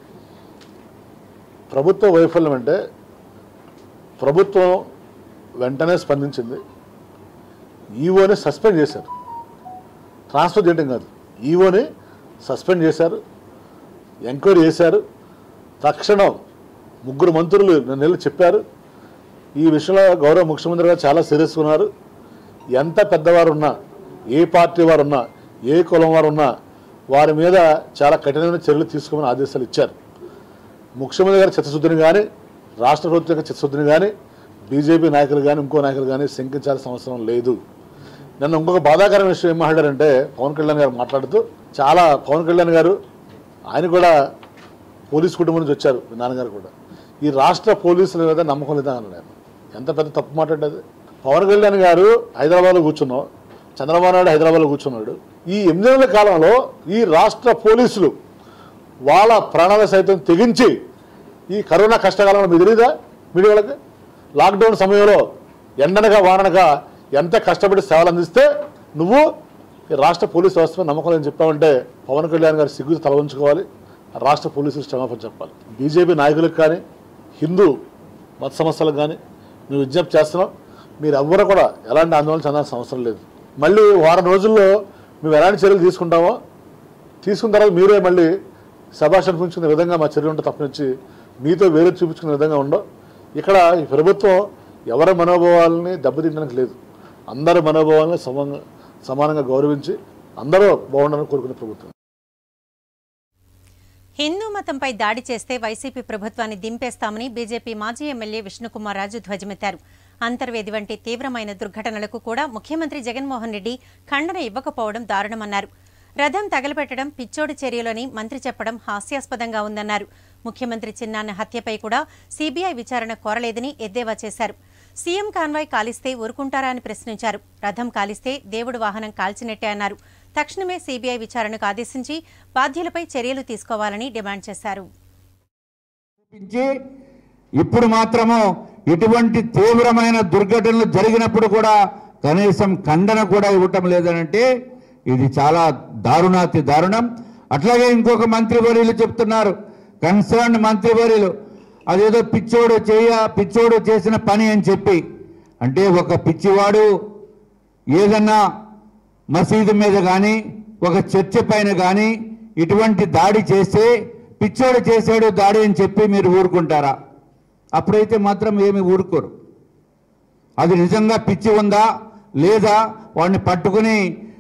ప్రభుత్వ వైఫల్యం అంటే ప్రభుత్వం వెంటనే స్పందించింది ఈవోని సస్పెండ్ చేశారు ట్రాన్స్ఫర్ చేయడం కాదు ఈవోని సస్పెండ్ చేశారు ఎంక్వైరీ చేశారు తక్షణం ముగ్గురు మంత్రులు నెలలు చెప్పారు ఈ విషయంలో గౌరవ ముఖ్యమంత్రి గారు చాలా సీరియస్గా ఉన్నారు ఎంత పెద్దవారు ఉన్నా ఏ పార్టీ వారు ఉన్నా ఏ కులం వారు ఉన్నా వారి మీద చాలా కఠినమైన చర్యలు తీసుకోమని ఆదేశాలు ఇచ్చారు ముఖ్యమంత్రి గారి చిత్తశుద్ధిని కానీ రాష్ట్ర ప్రభుత్వం యొక్క చిత్తశుద్ధిని కానీ బీజేపీ నాయకులు కానీ ఇంకో నాయకులు కానీ శంకించాల్సిన అవసరం లేదు నన్ను ఇంకొక బాధాకరమైన విషయం ఏం మాట్లాడారంటే పవన్ కళ్యాణ్ గారు మాట్లాడుతూ చాలా పవన్ కళ్యాణ్ గారు ఆయన కూడా పోలీస్ కుటుంబం నుంచి వచ్చారు మీ నాన్నగారు కూడా ఈ రాష్ట్ర పోలీసుల మీద నమ్మకం లేదా అన్నాడు ఆయన ఎంత పెద్ద తప్పు మాట్లాడేది పవన్ కళ్యాణ్ గారు హైదరాబాద్లో కూర్చున్నాం చంద్రబాబు నాయుడు హైదరాబాద్లో కూర్చున్నాడు ఈ ఎనిమిది నెలల కాలంలో ఈ రాష్ట్ర పోలీసులు వాళ్ళ ప్రాణాల సైతం తెగించి ఈ కరోనా కష్టకాలంలో మీ తెలియదా మీడియాలకు లాక్డౌన్ సమయంలో ఎండనగా వాననగా ఎంత కష్టపడి సేవలు అందిస్తే నువ్వు ఈ రాష్ట్ర పోలీసు వ్యవస్థ మీద నమ్మకం అని చెప్పావంటే పవన్ కళ్యాణ్ గారు సిగ్గు తల ఉంచుకోవాలి రాష్ట్ర పోలీసులు క్షమాపణ చెప్పాలి బీజేపీ నాయకులకు కానీ హిందూ మత సమస్యలకు కానీ మేము విజ్ఞప్తి చేస్తున్నాం మీరు ఎవ్వరు కూడా ఎలాంటి ఆందోళన చెందాల్సిన అవసరం లేదు మళ్ళీ వారం రోజుల్లో మేము ఎలాంటి చర్యలు తీసుకుంటామో తీసుకున్న తర్వాత మీరే మళ్ళీ శభాష్ అనిపించుకునే విధంగా మా చర్యలు ఉంటే తప్పనిచ్చి మీతో వేరే చూపించుకునే విధంగా ఉండవు ఇక్కడ ఈ ప్రభుత్వం ఎవరి మనోభావాలని దెబ్బతించడానికి లేదు అందరి మనోభావాలని సమంగా సమానంగా గౌరవించి అందరూ బాగుండాలని కోరుకునే ప్రభుత్వం హిందూ మతంపై దాడి చేస్తే వైసీపీ ప్రభుత్వాన్ని దింపేస్తామని బీజేపీ మాజీ ఎమ్మెల్యే విష్ణుకుమార్ రాజు ధ్వజమెత్తారు అంతర్వేది వంటి తీవ్రమైన దుర్ఘటనలకు కూడా ముఖ్యమంత్రి జగన్మోహన్ రెడ్డి ఖండన ఇవ్వకపోవడం దారుణమన్నారు రథం తగలబెట్టడం పిచ్చోడి చర్యలని మంత్రి చెప్పడం హాస్యాస్పదంగా ఉందన్నారు ముఖ్యమంత్రి చిన్నాన్న హత్యపై కూడా సీబీఐ విచారణ కోరలేదని ఎద్దేవా చేశారు సీఎం కాన్వాయ్ కాలిస్తే ఊరుకుంటారా అని ప్రశ్నించారు రథం కాలిస్తే దేవుడు వాహనం కాల్చినట్టే అన్నారు తక్షణమే సీబీఐ విచారణకు ఆదేశించి బాధ్యులపై చర్యలు తీసుకోవాలని డిమాండ్ చేశారు చూపించి ఇప్పుడు మాత్రము ఇటువంటి తీవ్రమైన దుర్ఘటనలు జరిగినప్పుడు కూడా కనీసం ఖండన కూడా ఇవ్వటం లేదనంటే ఇది చాలా దారుణాతి దారుణం అట్లాగే ఇంకొక మంత్రివర్యులు చెప్తున్నారు కన్సర్న్ మంత్రివర్యులు అదేదో పిచ్చోడు చేయ పిచ్చోడు చేసిన పని అని చెప్పి అంటే ఒక పిచ్చివాడు ఏదన్నా మసీదు మీద కానీ ఒక చర్చ పైన కానీ ఇటువంటి దాడి చేస్తే పిచ్చోడు చేశాడు దాడి అని చెప్పి మీరు ఊరుకుంటారా అప్పుడైతే మాత్రం ఏమి ఊరుకోరు అది నిజంగా పిచ్చి ఉందా లేదా వాడిని పట్టుకుని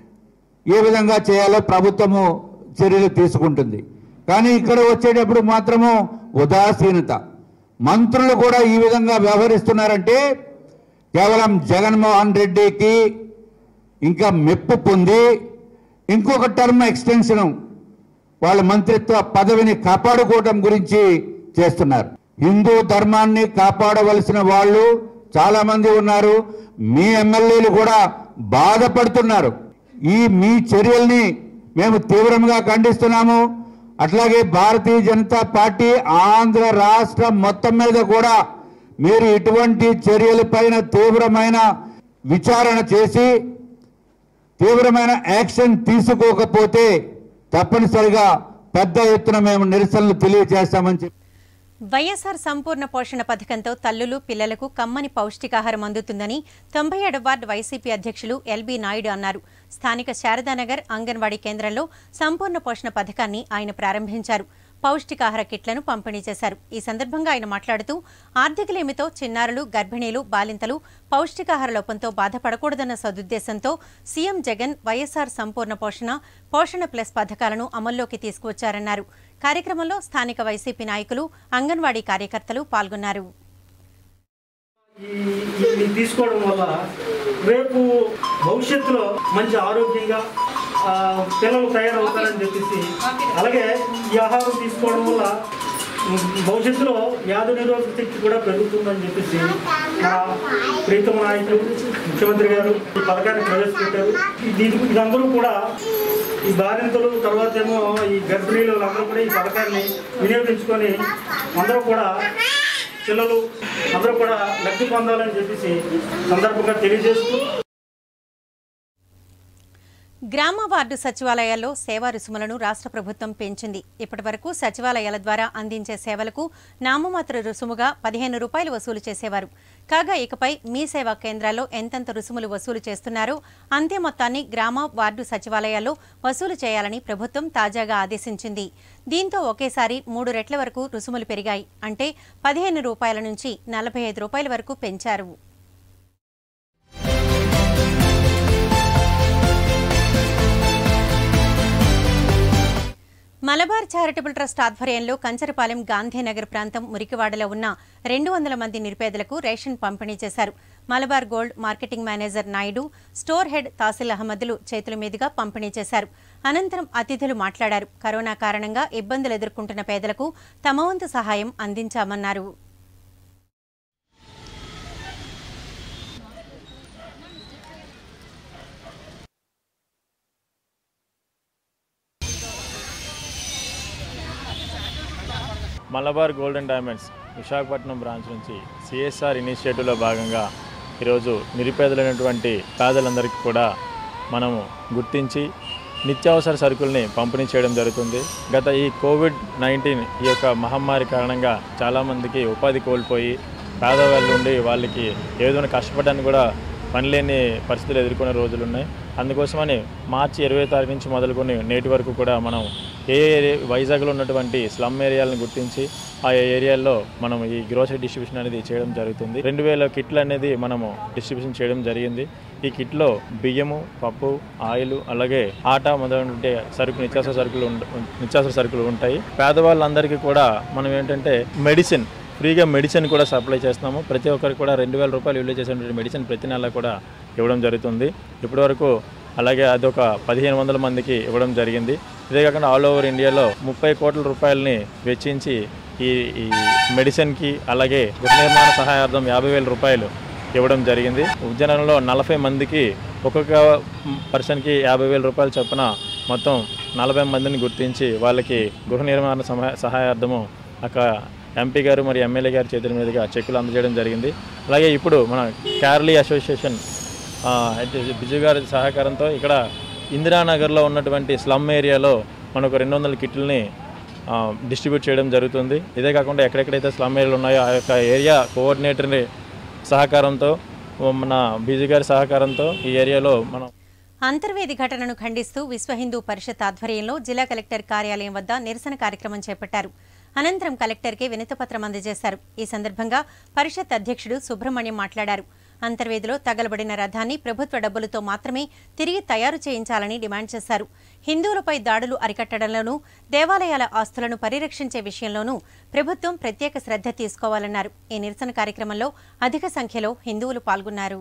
ఏ విధంగా చేయాలో ప్రభుత్వము చర్యలు తీసుకుంటుంది కానీ ఇక్కడ వచ్చేటప్పుడు మాత్రము ఉదాసీనత మంత్రులు కూడా ఈ విధంగా వ్యవహరిస్తున్నారంటే కేవలం జగన్మోహన్ రెడ్డికి ఇంకా మెప్పు పొంది ఇంకొక టర్మ్ ఎక్స్టెన్షన్ వాళ్ళ మంత్రిత్వ పదవిని కాపాడుకోవటం గురించి చేస్తున్నారు హిందూ ధర్మాన్ని కాపాడవలసిన వాళ్ళు చాలా మంది ఉన్నారు మీ ఎమ్మెల్యేలు కూడా బాధపడుతున్నారు ఈ మీ చర్యల్ని మేము తీవ్రంగా ఖండిస్తున్నాము అట్లాగే భారతీయ జనతా పార్టీ ఆంధ్ర రాష్ట్రం మొత్తం మీద కూడా మీరు ఇటువంటి చర్యలపైన తీవ్రమైన విచారణ చేసి తీవ్రమైన యాక్షన్ తీసుకోకపోతే తప్పనిసరిగా పెద్ద ఎత్తున మేము నిరసనలు తెలియజేస్తామని చెప్పి వైఎస్ఆర్ సంపూర్ణ పోషణ పథకంతో తల్లులు పిల్లలకు కమ్మని పౌష్టికాహారం అందుతుందని తొంభై ఏడు వార్డు వైసీపీ అధ్యక్షులు ఎల్బీ నాయుడు అన్నారు స్థానిక శారదానగర్ అంగన్వాడీ కేంద్రంలో సంపూర్ణ పోషణ పథకాన్ని ఆయన ప్రారంభించారు పౌష్టికాహార కిట్లను పంపిణీ చేశారు ఈ సందర్భంగా ఆయన మాట్లాడుతూ ఆర్థికలేమితో చిన్నారులు గర్భిణీలు బాలింతలు పౌష్టికాహార లోపంతో బాధపడకూడదన్న సదుద్దేశంతో సీఎం జగన్ వైఎస్ఆర్ సంపూర్ణ పోషణ పోషణ ప్లస్ పథకాలను అమల్లోకి తీసుకువచ్చారన్నారు కార్యక్రమంలో స్థానిక వైసీపీ నాయకులు అంగన్వాడీ కార్యకర్తలు పాల్గొన్నారు ఇది తీసుకోవడం వల్ల రేపు భవిష్యత్తులో మంచి ఆరోగ్యంగా ఆ, పిల్లలు తయారవుతారని చెప్పేసి అలాగే ఈ ఆహారం తీసుకోవడం వల్ల ఉమ్, భవిష్యత్తులో వ్యాధి నిరోధక శక్తి కూడా పెరుగుతుందని చెప్పేసి మా ప్రీతమ నాయకులు ముఖ్యమంత్రి గారు ఈ పథకాన్ని ప్రవేశపెట్టారు ఈ- దీనికి ఇదందరూ కూడా ఈ బాలింతలు తర్వాత ఏమో ఈ గర్భిణీలు అందరూ కూడా ఈ పథకాన్ని వినియోగించుకొని అందరూ కూడా పిల్లలు అందరూ కూడా లబ్ధి పొందాలని చెప్పేసి సందర్భంగా తెలియజేస్తూ గ్రామ వార్డు సచివాలయాల్లో సేవా రుసుములను రాష్ట్ర ప్రభుత్వం పెంచింది ఇప్పటి వరకు సచివాలయాల ద్వారా అందించే సేవలకు నామమాత్ర రుసుముగా పదిహేను రూపాయలు వసూలు చేసేవారు కాగా ఇకపై మీ సేవా కేంద్రాల్లో ఎంతెంత రుసుములు వసూలు చేస్తున్నారో అంతే మొత్తాన్ని గ్రామ వార్డు సచివాలయాల్లో వసూలు చేయాలని ప్రభుత్వం తాజాగా ఆదేశించింది దీంతో ఒకేసారి మూడు రెట్ల వరకు రుసుములు పెరిగాయి అంటే పదిహేను రూపాయల నుంచి నలభై ఐదు రూపాయల వరకు పెంచారు మలబార్ చారిటబుల్ ట్రస్ట్ ఆధ్వర్యంలో కంచరపాలెం గాంధీనగర్ ప్రాంతం మురికివాడలో ఉన్న రెండు వందల మంది నిరుపేదలకు రేషన్ పంపిణీ చేశారు Malabar Gold marketing manager Naidu store head Tasil అహ్మద్లు చేతుల మీదుగా పంపిణీ చేశారు అనంతరం అతిథులు మాట్లాడారు కరోనా కారణంగా ఇబ్బందులు ఎదుర్కొంటున్న పేదలకు తమ వంతు సహాయం అందించామన్నారు Malabar Golden Diamonds Visakhapatnam branch నుంచి సిఎస్ఆర్ ఇనిషియేటివ్లో భాగంగా ఈరోజు నిరుపేదలైనటువంటి పేదలందరికీ కూడా మనము గుర్తించి నిత్యావసర సరుకుల్ని పంపిణీ చేయడం జరుగుతుంది గత ఈ కోవిడ్ నైన్టీన్ ఈ యొక్క మహమ్మారి కారణంగా చాలామందికి ఉపాధి కోల్పోయి పేదవాళ్ళు ఉండి వాళ్ళకి ఏదైనా కష్టపడడానికి కూడా పని లేని పరిస్థితులు ఎదుర్కొనే రోజులు ఉన్నాయి అందుకోసమని మార్చి ఇరవై తారీఖు నుంచి మొదలుకొని నేటి వరకు కూడా మనం ఏ ఏ వైజాగ్లో ఉన్నటువంటి స్లమ్ ఏరియాలను గుర్తించి ఆ ఏరియాల్లో మనం ఈ గ్రోసరీ డిస్ట్రిబ్యూషన్ అనేది చేయడం జరుగుతుంది రెండు వేల కిట్లు అనేది మనము డిస్ట్రిబ్యూషన్ చేయడం జరిగింది ఈ కిట్లో బియ్యము పప్పు ఆయిల్ అలాగే ఆట మొదలైనటువంటి సరుకు నిత్యావసర సరుకులు ఉండ- నిత్యావసర సరుకులు ఉంటాయి పేదవాళ్ళందరికీ కూడా మనం ఏంటంటే మెడిసిన్ ఫ్రీగా మెడిసిన్ కూడా సప్లై చేస్తున్నాము ప్రతి ఒక్కరికి కూడా రెండు వేల రూపాయలు విలువ చేసేటువంటి మెడిసిన్ ప్రతి నెల కూడా ఇవ్వడం జరుగుతుంది ఇప్పటివరకు అలాగే అదొక పదిహేను వందల మందికి ఇవ్వడం జరిగింది ఇదే కాకుండా ఆల్ ఓవర్ ఇండియాలో ముప్పై కోట్ల రూపాయలని వెచ్చించి ఈ ఈ మెడిసిన్కి అలాగే గృహ నిర్మాణ సహాయార్థం యాభై వేల రూపాయలు ఇవ్వడం జరిగింది ఉద్యానంలో నలభై మందికి ఒక్కొక్క పర్సన్కి యాభై వేల రూపాయలు చొప్పున మొత్తం నలభై మందిని గుర్తించి వాళ్ళకి గృహ నిర్మాణ సహాయ సహాయార్థము అక్కడ ఎంపీ గారు మరి ఎమ్మెల్యే గారి చేతుల మీదుగా చెక్కులు అందజేయడం జరిగింది అలాగే ఇప్పుడు మన కేరళీ అసోసియేషన్ ఆ, అయితే బిజు గారి సహకారంతో ఇక్కడ ఇందిరానగర్లో ఉన్నటువంటి స్లమ్ ఏరియాలో మనకు రెండు వందల కిట్లని ఆ, డిస్ట్రిబ్యూట్ చేయడం జరుగుతుంది ఇదే కాకుండా ఎక్కడెక్కడైతే స్లమ్ ఏరియాలు ఉన్నాయో ఆ యొక్క ఏరియా కోఆర్డినేటర్ని సహకారంతో మన బిజు గారి సహకారంతో ఈ ఏరియాలో మనం అంతర్వేది ఘటనను ఖండిస్తూ విశ్వ హిందూ పరిషత్ ఆధ్వర్యంలో జిల్లా కలెక్టర్ కార్యాలయం వద్ద నిరసన కార్యక్రమం చేపట్టారు అనంతరం కలెక్టర్కి వినతిపత్రం అందజేశారు ఈ సందర్భంగా పరిషత్ అధ్యక్షుడు సుబ్రహ్మణ్యం మాట్లాడారు అంతర్వేదిలో తగలబడిన రథాన్ని ప్రభుత్వ డబ్బులతో మాత్రమే తిరిగి తయారు చేయించాలని డిమాండ్ చేశారు హిందువులపై దాడులు అరికట్టడంలోనూ దేవాలయాల ఆస్తులను పరిరక్షించే విషయంలోనూ ప్రభుత్వం ప్రత్యేక శ్రద్ధ తీసుకోవాలన్నారు ఈ నిరసన కార్యక్రమంలో అధిక సంఖ్యలో హిందువులు పాల్గొన్నారు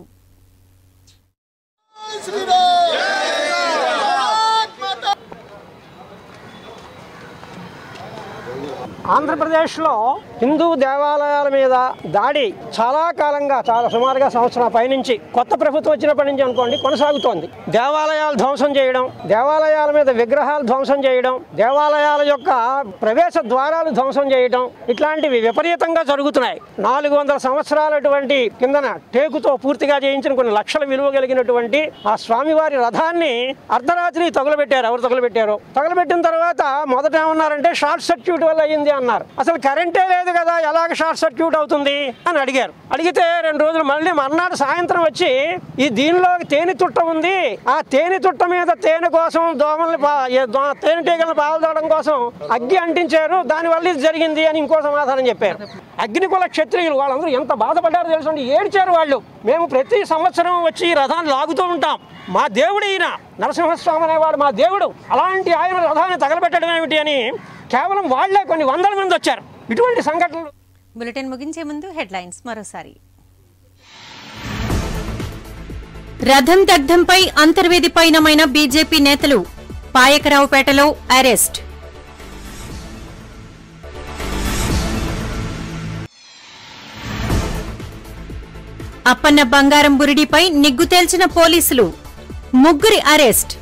ఆంధ్రప్రదేశ్లో హిందూ దేవాలయాల మీద దాడి చాలా కాలంగా చాలా సుమారుగా సంవత్సరం పైనుంచి కొత్త ప్రభుత్వం వచ్చినప్పటి నుంచి అనుకోండి కొనసాగుతోంది దేవాలయాలు ధ్వంసం చేయడం దేవాలయాల మీద విగ్రహాలు ధ్వంసం చేయడం దేవాలయాల యొక్క ప్రవేశ ద్వారాలు ధ్వంసం చేయడం ఇట్లాంటివి విపరీతంగా జరుగుతున్నాయి నాలుగు వందల సంవత్సరాలటువంటి కిందన టేకుతో పూర్తిగా చేయించిన కొన్ని లక్షల విలువ కలిగినటువంటి ఆ స్వామివారి రథాన్ని అర్ధరాత్రి తగులబెట్టారు ఎవరు తగులబెట్టారో తగులబెట్టిన తర్వాత మొదట ఏమన్నారంటే షార్ట్ సర్క్యూట్ వల్ల అయ్యింది అన్నారు అసలు కరెంటే లేదు కదా ఎలాగ షార్ట్ సర్క్యూట్ అవుతుంది అని అడిగారు అడిగితే రెండు రోజులు మళ్ళీ మర్నాడు సాయంత్రం వచ్చి ఈ దీనిలో తేనె తుట్ట ఉంది ఆ తేనె తుట్ట మీద తేనె కోసం దోమల్ని పా- ఏ దో- తేనెటీగలను పాల్దోవడం కోసం అగ్గి అంటించారు దానివల్ల ఇది జరిగింది అని ఇంకో సమాధానం చెప్పారు అగ్నికుల క్షత్రియులు వాళ్ళందరూ ఎంత బాధపడ్డారో తెలుసండి ఏడ్చారు వాళ్ళు మేము ప్రతి సంవత్సరం వచ్చి ఈ రథాన్ని లాగుతూ ఉంటాం మా దేవుడు ఈయన నరసింహస్వామి అనేవాడు మా దేవుడు అలాంటి ఆయన రథాన్ని తగలబెట్టడం ఏమిటి అని కేవలం వాళ్లే కొన్ని వందల మంది వచ్చారు ఇటువంటి సంఘటనలు బులెటిన్ ముగించే ముందు హెడ్లైన్స్ మరోసారి రథం దగ్ధంపై అంతర్వేది పైనమైన బీజేపీ నేతలు పాయకరావుపేటలో అరెస్ట్ అప్పన్న బంగారం బురిడిపై నిగ్గు తేల్చిన పోలీసులు ముగ్గురి అరెస్ట్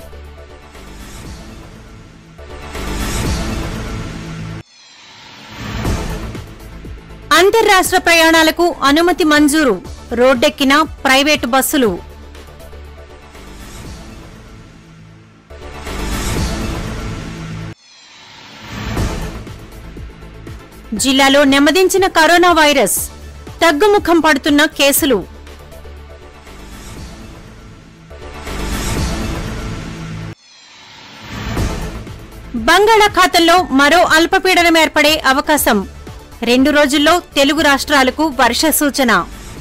అంతర్రాష్ట్ర ప్రయాణాలకు అనుమతి మంజూరు రోడ్డెక్కిన ప్రైవేటు బస్సులు జిల్లాలో నెమ్మదించిన కరోనా వైరస్ తగ్గుముఖం పడుతున్న కేసులు బంగాళాఖాతంలో మరో అల్పపీడనం ఏర్పడే అవకాశం రెండు రోజుల్లో తెలుగు రాష్ట్రాలకు వర్ష సూచన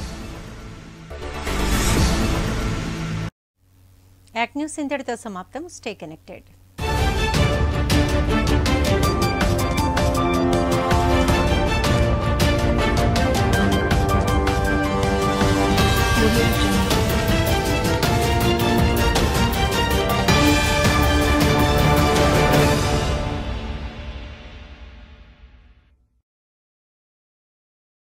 యాక్ న్యూస్ ఇంతటితో సమాప్తం స్టే కనెక్టెడ్ audio